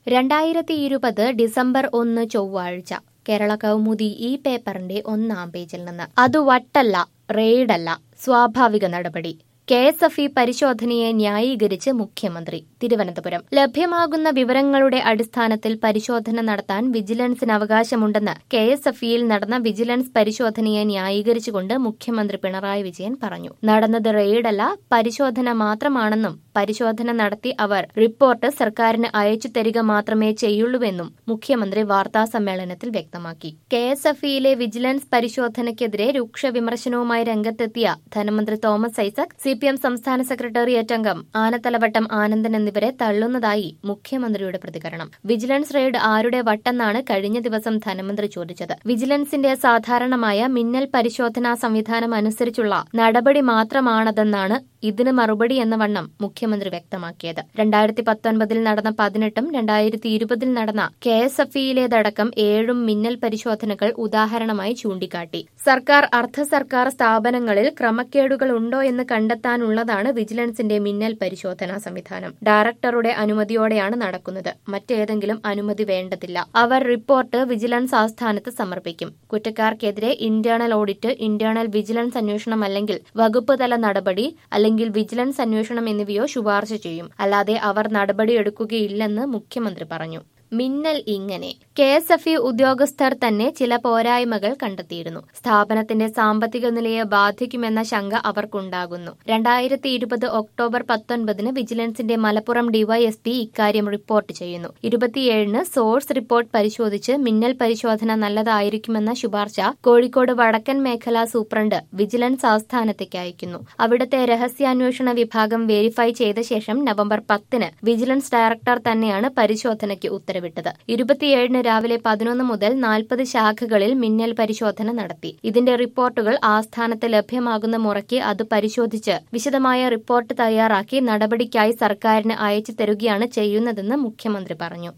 രണ്ടായിരത്തി ഇരുപത് ഡിസംബർ ഒന്ന് ചൊവ്വാഴ്ച കേരള കൗമുദി ഈ പേപ്പറിന്റെ ഒന്നാം പേജിൽ നിന്ന് അത് വട്ടല്ല റെയ്ഡല്ല സ്വാഭാവിക നടപടി കെ എസ് എഫ് ഇ പരിശോധനയെ ന്യായീകരിച്ച് മുഖ്യമന്ത്രി തിരുവനന്തപുരം ലഭ്യമാകുന്ന വിവരങ്ങളുടെ അടിസ്ഥാനത്തിൽ പരിശോധന നടത്താൻ വിജിലൻസിന് അവകാശമുണ്ടെന്ന് കെ എസ് എഫ് ഇയിൽ നടന്ന വിജിലൻസ് പരിശോധനയെ ന്യായീകരിച്ചുകൊണ്ട് മുഖ്യമന്ത്രി പിണറായി വിജയൻ പറഞ്ഞു നടന്നത് റെയ്ഡല്ല പരിശോധന മാത്രമാണെന്നും പരിശോധന നടത്തി അവർ റിപ്പോർട്ട് സർക്കാരിന് അയച്ചു തരിക മാത്രമേ ചെയ്യുള്ളൂവെന്നും മുഖ്യമന്ത്രി വാർത്താ സമ്മേളനത്തിൽ വ്യക്തമാക്കി കെ എസ് എഫ് ഇയിലെ വിജിലൻസ് പരിശോധനയ്ക്കെതിരെ രൂക്ഷ വിമർശനവുമായി രംഗത്തെത്തിയ ധനമന്ത്രി Thomas Isaac C P M സംസ്ഥാന സെക്രട്ടേറിയറ്റ് അംഗം ആനത്തലവട്ടം ആനന്ദൻ എന്നിവരെ തള്ളുന്നതായി മുഖ്യമന്ത്രിയുടെ പ്രതികരണം വിജിലൻസ് റെയ്ഡ് ആരുടെ വട്ടെന്നാണ് കഴിഞ്ഞ ദിവസം ധനമന്ത്രി ചോദിച്ചത് വിജിലൻസിന്റെ സാധാരണമായ മിന്നൽ പരിശോധനാ സംവിധാനം അനുസരിച്ചുള്ള നടപടി മാത്രമാണതെന്നാണ് ഇതിന് മറുപടി എന്ന വണ്ണം മുഖ്യമന്ത്രി വ്യക്തമാക്കിയത് രണ്ടായിരത്തി പത്തൊൻപതിൽ നടന്ന പതിനെട്ടും രണ്ടായിരത്തി ഇരുപതിൽ നടന്ന കെ എസ് എഫ് ഇയിലേതടക്കം ഏഴും മിന്നൽ പരിശോധനകൾ ഉദാഹരണമായി ചൂണ്ടിക്കാട്ടി സർക്കാർ അർദ്ധ സർക്കാർ സ്ഥാപനങ്ങളിൽ ക്രമക്കേടുകൾ ഉണ്ടോ എന്ന് കണ്ടെത്താനുള്ളതാണ് വിജിലൻസിന്റെ മിന്നൽ പരിശോധനാ സംവിധാനം ഡയറക്ടറുടെ അനുമതിയോടെയാണ് നടക്കുന്നത് മറ്റേതെങ്കിലും അനുമതി വേണ്ടതില്ല അവർ റിപ്പോർട്ട് വിജിലൻസ് ആസ്ഥാനത്ത് സമർപ്പിക്കും കുറ്റക്കാർക്കെതിരെ ഇന്റേണൽ ഓഡിറ്റ് ഇന്റേണൽ വിജിലൻസ് അന്വേഷണം അല്ലെങ്കിൽ വകുപ്പ് തല നടപടി അല്ലെങ്കിൽ വിജിലൻസ് അന്വേഷണം എന്നിവയോ ശുപാർശ ചെയ്യും അല്ലാതെ അവർ നടപടിയെടുക്കുകയില്ലെന്ന് മുഖ്യമന്ത്രി പറഞ്ഞു മിന്നൽ ഇങ്ങനെ കെ എസ് എഫ് ഇ ഉദ്യോഗസ്ഥർ തന്നെ ചില പോരായ്മകൾ കണ്ടെത്തിയിരുന്നു സ്ഥാപനത്തിന്റെ സാമ്പത്തിക നിലയെ ബാധിക്കുമെന്ന ശങ്ക അവർക്കുണ്ടാകുന്നു രണ്ടായിരത്തി ഇരുപത് ഒക്ടോബർ പത്തൊൻപതിന് വിജിലൻസിന്റെ മലപ്പുറം ഡിവൈഎസ്പി ഇക്കാര്യം റിപ്പോർട്ട് ചെയ്യുന്നു ഇരുപത്തിയേഴിന് സോഴ്സ് റിപ്പോർട്ട് പരിശോധിച്ച് മിന്നൽ പരിശോധന നല്ലതായിരിക്കുമെന്ന ശുപാർശ കോഴിക്കോട് വടക്കൻ മേഖലാ സൂപ്രണ്ട് വിജിലൻസ് ആസ്ഥാനത്തേക്ക് അയക്കുന്നു അവിടുത്തെ രഹസ്യാന്വേഷണ വിഭാഗം വെരിഫൈ ചെയ്ത ശേഷം നവംബർ പത്തിന് വിജിലൻസ് ഡയറക്ടർ തന്നെയാണ് പരിശോധനയ്ക്ക് ഉത്തരവ് ഉത്തരവിട്ടത് ഇരുപത്തിയേഴിന് രാവിലെ പതിനൊന്ന് മുതൽ നാൽപ്പത് ശാഖകളിൽ മിന്നൽ പരിശോധന നടത്തി ഇതിന്റെ റിപ്പോർട്ടുകൾ ആസ്ഥാനത്ത് ലഭ്യമാകുന്ന മുറയ്ക്ക് അത് പരിശോധിച്ച് വിശദമായ റിപ്പോർട്ട് തയ്യാറാക്കി നടപടിക്കായി സർക്കാരിന് അയച്ചു തരുകയാണ് ചെയ്യുന്നതെന്ന് മുഖ്യമന്ത്രി പറഞ്ഞു